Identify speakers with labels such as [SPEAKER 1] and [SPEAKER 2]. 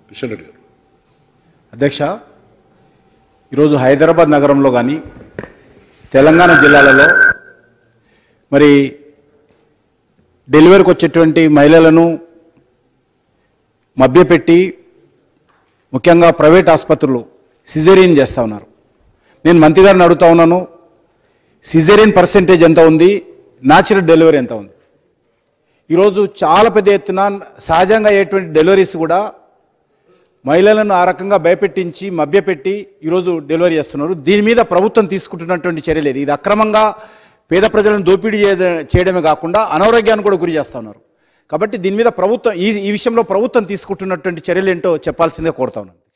[SPEAKER 1] కిషన్ రెడ్డి గారు
[SPEAKER 2] అధ్యక్ష ఈరోజు హైదరాబాద్ నగరంలో కానీ తెలంగాణ జిల్లాలలో మరి డెలివరీకి వచ్చేటువంటి మహిళలను మభ్యపెట్టి ముఖ్యంగా ప్రైవేట్ ఆసుపత్రులు సిజేరియన్ చేస్తూ ఉన్నారు నేను మంత్రి గారిని అడుగుతా ఉన్నాను సిజేరియన్ పర్సెంటేజ్ ఎంత ఉంది న్యాచురల్ డెలివరీ ఎంత ఉంది ఈరోజు చాలా పెద్ద ఎత్తున సహజంగా అయ్యేటువంటి డెలివరీస్ కూడా మహిళలను ఆ రకంగా భయపెట్టించి మభ్యపెట్టి ఈరోజు డెలివరీ చేస్తున్నారు దీని మీద ప్రభుత్వం తీసుకుంటున్నటువంటి చర్యలు ఇది ఇది అక్రమంగా పేద ప్రజలను దోపిడీ చేయ- చేయడమే కాకుండా అనారోగ్యాన్ని కూడా గురి చేస్తా ఉన్నారు కాబట్టి దీని మీద ప్రభుత్వం ఈ ఈ విషయంలో ప్రభుత్వం తీసుకుంటున్నటువంటి చర్యలు ఏంటో చెప్పాల్సిందే కోరుతా ఉన్నాను